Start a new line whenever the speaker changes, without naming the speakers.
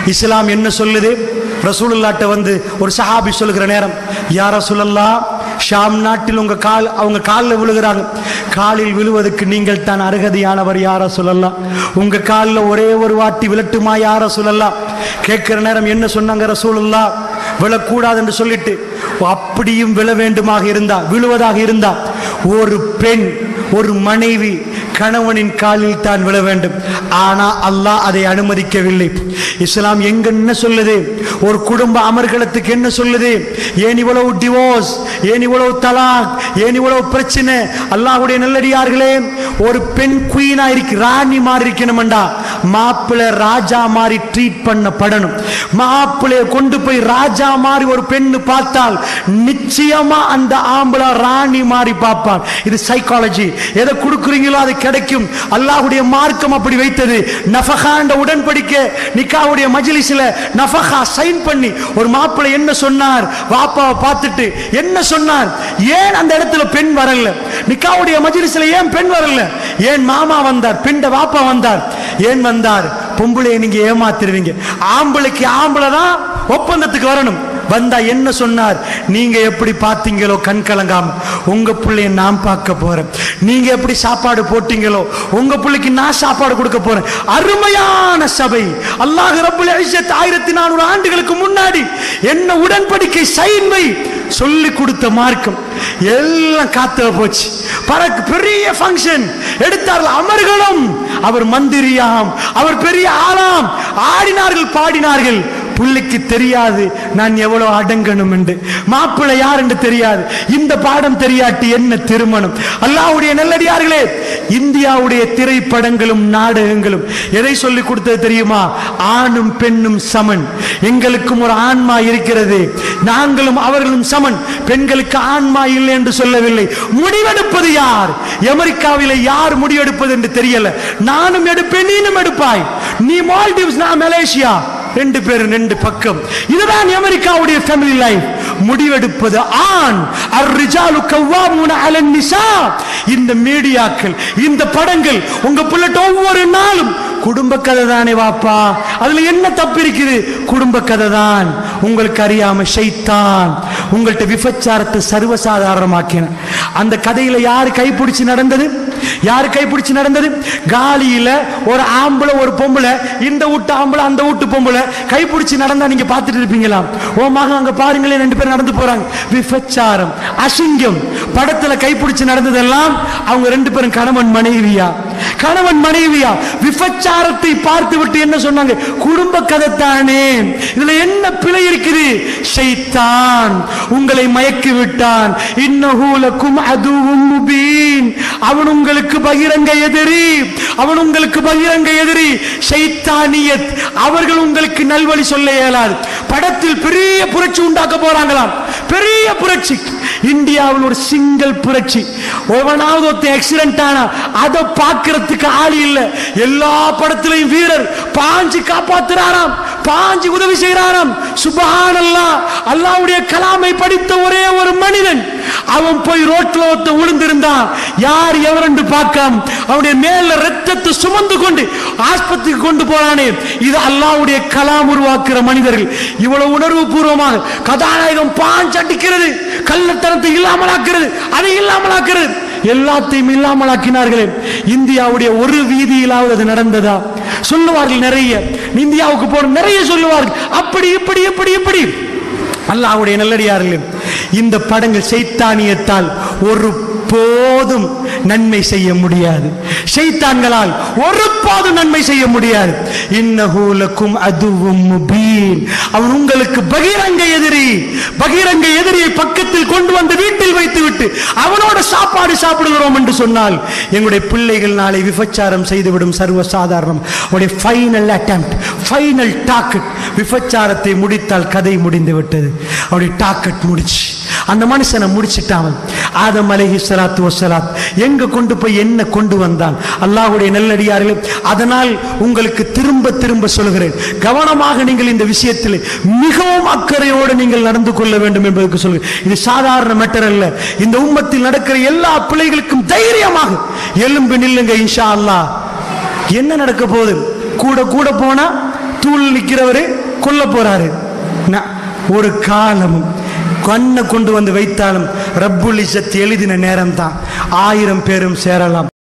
இஸ்லாம் என்ன சொல்லுது ரசூலுல்லாட்ட வந்து ஒரு சஹாபி சொல்லுகிற நேரம் யா ரசூலல்லா ஷாம் நாட்டில் உங்க கால் அவங்க காலில் விழுகிறாங்க காலில் விழுவதற்கு நீங்கள் தான் அருகதையானவர் யார சொல்லலாம் உங்க காலில் ஒரே ஒரு வாட்டி விழட்டுமா யார சொல்லலாம் கேட்கிற நேரம் என்ன சொன்னாங்க ரசூலுல்லா விழக்கூடாது என்று சொல்லிட்டு அப்படியும் விழ வேண்டுமாக இருந்தா விழுவதாக இருந்தா ஒரு பெண் ஒரு மனைவி கணவனின் காலில் தான் விழ வேண்டும் ஆனா அல்லாஹ் அதை அனுமதிக்கவில்லை இஸ்லாம் எங்க என்ன சொல்லுது ஒரு குடும்ப அமர்கலத்துக்கு என்ன சொல்லுது ஏன் இவ்வளவு டிவோர்ஸ் ஏன் இவ்வளவு தலாக் ஏன் இவ்வளவு பிரச்சனை அல்லாஹ்வுடைய நல்லடியார்களே ஒரு பெண் குயினா இருக்கு ராணி மாதிரி இருக்கணும்டா மாப்பிள்ளை ராஜா மாதிரி ட்ரீட் பண்ணப்படணும் மாப்பிள்ளைய கொண்டு போய் ராஜா மாதிரி ஒரு பெண்ணு பார்த்தால் நிச்சயமா அந்த ஆம்பளை ராணி மாதிரி பார்ப்பான் இது சைக்காலஜி எதை கொடுக்குறீங்களோ அது கிடைக்கும் அல்லாஹ்வுடைய மார்க்கம் அப்படி வைத்தது நஃபகாண்ட உடன்படிக்கை நிக்காவுடைய மஜ்லிஸ்ல நஃபகா சைன் பண்ணி ஒரு மாப்பிள்ளை என்ன சொன்னார் வாப்பாவை பார்த்துட்டு என்ன சொன்னார் ஏன் அந்த இடத்துல பெண் வரல நிக்காவுடைய மஜ்லிஸ்ல ஏன் பெண் வரல ஏன் மாமா வந்தார் பெண்ட வாப்பா வந்தார் ஏன் வந்தார் பொம்பளையை நீங்க ஏமாத்திருவீங்க ஆம்பளைக்கு ஆம்பளை தான் ஒப்பந்தத்துக்கு வரணும் வந்தா என்ன சொன்னார் நீங்க எப்படி பார்த்தீங்களோ கண் கலங்காம உங்க பிள்ளைய நான் பார்க்க போறேன் நீங்க எப்படி சாப்பாடு போட்டீங்களோ உங்க பிள்ளைக்கு நான் சாப்பாடு கொடுக்க போறேன் அருமையான சபை அல்லாஹ் ரப்புல் இஸ்ஸத் ஆயிரத்தி நானூறு ஆண்டுகளுக்கு முன்னாடி என்ன உடன்படிக்கை சைன் வை சொல்லி கொடுத்த மார்க்கம் எல்லாம் காத்த போச்சு பறக்கு பெரிய ஃபங்க்ஷன் எடுத்தார்கள் அமர்களும் அவர் மந்திரியாம் அவர் பெரிய ஆளாம் ஆடினார்கள் பாடினார்கள் புள்ளைக்கு தெரியாது நான் எவ்வளவு அடங்கணும் என்று மாப்பிள்ளை யார் என்று தெரியாது இந்த பாடம் தெரியாட்டி என்ன திருமணம் அல்லாஹ்வுடைய நல்லடியார்களே இந்தியாவுடைய திரைப்படங்களும் நாடகங்களும் எதை சொல்லி கொடுத்தது தெரியுமா ஆணும் பெண்ணும் சமன் எங்களுக்கும் ஒரு ஆன்மா இருக்கிறது நாங்களும் அவர்களும் சமன் பெண்களுக்கு ஆன்மா இல்லை என்று சொல்லவில்லை முடிவெடுப்பது யார் அமெரிக்காவிலே யார் முடிவெடுப்பது என்று தெரியல நானும் எடுப்பேன் நீனும் எடுப்பாய் நீ மால்டிவ்ஸ் நான் மலேசியா ரெண்டு பேரும் ரெண்டு பக்கம் இதுதான் அமெரிக்காவுடைய ஃபேமிலி லைஃப் முடிவெடுப்பது ஆண் அர்ரிஜாலு கவ்வாமுன அலன் நிசா இந்த மீடியாக்கள் இந்த படங்கள் உங்க பிள்ளட்ட ஒவ்வொரு நாளும் குடும்ப கதை தானே வாப்பா அதுல என்ன தப்பு இருக்குது குடும்ப கதை தான் உங்களுக்கு அறியாம ஷைத்தான் உங்கள்ட்ட விபச்சாரத்தை சர்வசாதாரணமாக்கின அந்த கதையில யாரு கைப்பிடிச்சு நடந்தது யாரு கைப்பிடிச்சு நடந்தது காலியில ஒரு ஆம்பளை ஒரு பொம்பளை இந்த வீட்டு ஆம்பளை அந்த வீட்டு பொம்பளை கைப்பிடிச்சு நடந்தா நீங்க பார்த்துட்டு இருப்பீங்களா ஓ மகன் அங்க பாருங்களேன் ரெண்டு பேரும் நடந்து போறாங்க விபச்சாரம் அசிங்கம் படத்துல கைப்பிடிச்சு நடந்ததெல்லாம் அவங்க ரெண்டு பேரும் கணவன் மனைவியா கணவன் மனைவியா விபச்சாரத்தை பார்த்து விட்டு என்ன சொன்னாங்க குடும்ப கதை தானே இதுல என்ன பிழை இருக்குது ஷைத்தான் உங்களை மயக்கி விட்டான் இன்னஹூலக்கும் அதுவும் முபீன் அவன் உங்களுக்கு பகிரங்க எதிரி அவன் உங்களுக்கு பகிரங்க எதிரி ஷைத்தானியத் அவர்கள் உங்களுக்கு நல்வழி சொல்ல இயலாது படத்தில் பெரிய புரட்சி உண்டாக்க போறாங்களாம் பெரிய புரட்சி இந்தியாவில் ஒரு சிங்கிள் புரட்சி ஒவ்வொன்றாவது ஒருத்தன் ஆக்சிடென்ட் ஆனா அதை பார்க்கறதுக்கு ஆள் இல்ல எல்லா படத்திலையும் வீரர் பாஞ்சு காப்பாத்துறாராம் பாஞ்சு உதவி செய்யறாராம் சுபஹான் அல்லாஹ் அல்லாஹ்வுடைய கலாமை படித்த ஒரே ஒரு மனிதன் அவன் போய் ரோட்ல ஒருத்த விழுந்திருந்தான் யார் எவரென்று பார்க்காம அவனுடைய மேல ரத்தத்தை சுமந்து கொண்டு ஆஸ்பத்திரிக்கு கொண்டு போறானே இது அல்லாஹ்வுடைய கலாம் உருவாக்குற மனிதர்கள் இவ்வளவு உணர்வு பூர்வமாக கதாநாயகம் பாஞ்சு அடிக்கிறது கள்ளத்தனத்தை இல்லாமலாக்குறது அதை இல்லாமலாக்குறது எல்லாத்தையும் இல்லாமலாக்கினார்களே இந்தியாவுடைய ஒரு வீதியிலாவது அது நடந்ததா சொல்லுவார்கள் நிறைய இந்தியாவுக்கு போற நிறைய சொல்லுவார்கள் அப்படி இப்படி இப்படி இப்படி அல்லாஹ்வுடைய நல்லடியார்களே இந்த படங்கள் சைத்தானியத்தால் ஒரு போதும் நன்மை செய்ய முடியாது ஷைத்தான்களால் ஒருபோதும் நன்மை செய்ய முடியாது இன்னஹூலக்கும் அதுவும் முபீன் அவன் உங்களுக்கு பகிரங்க எதிரி பகிரங்க எதிரியை பக்கத்தில் கொண்டு வந்து வீட்டில் வைத்து விட்டு அவனோட சாப்பாடு சாப்பிடுகிறோம் என்று சொன்னால் எங்களுடைய பிள்ளைகள் நாளை விபச்சாரம் செய்துவிடும் சர்வ சாதாரணம் அவருடைய ஃபைனல் அட்டெம்ப்ட் ஃபைனல் டாக்கெட் விபச்சாரத்தை முடித்தால் கதை முடிந்து விட்டது அவருடைய டாக்கெட் முடிச்சு அந்த மனுஷனை முடிச்சிட்டான் ஆதம் அலைஹி ஸலாத்து வஸலாத் எங்க கொண்டு போய் என்ன கொண்டு வந்தான் அல்லாஹ்வுடைய நல்லடியார்களே அதனால் உங்களுக்கு திரும்ப திரும்ப சொல்கிறேன் கவனமாக நீங்கள் இந்த விஷயத்தில் மிகவும் அக்கறையோடு நீங்கள் நடந்து கொள்ள வேண்டும் என்பதற்கு சொல்கிறேன் இது சாதாரண மேட்டர் அல்ல இந்த உம்மத்தில் நடக்கிற எல்லா பிள்ளைகளுக்கும் தைரியமாக எலும்பு நில்லுங்க இன்ஷா அல்லாஹ் என்ன நடக்க போகுது கூட கூட போனா தூள் நிக்கிறவரு கொல்ல போறாரு ந- ஒரு காலமும் கண்ணை கொண்டு வந்து வைத்தாலும் ரப்புல் இஸ்ஸத் எழுதின நேரம் தான் ஆயிரம் பேரும் சேரலாம்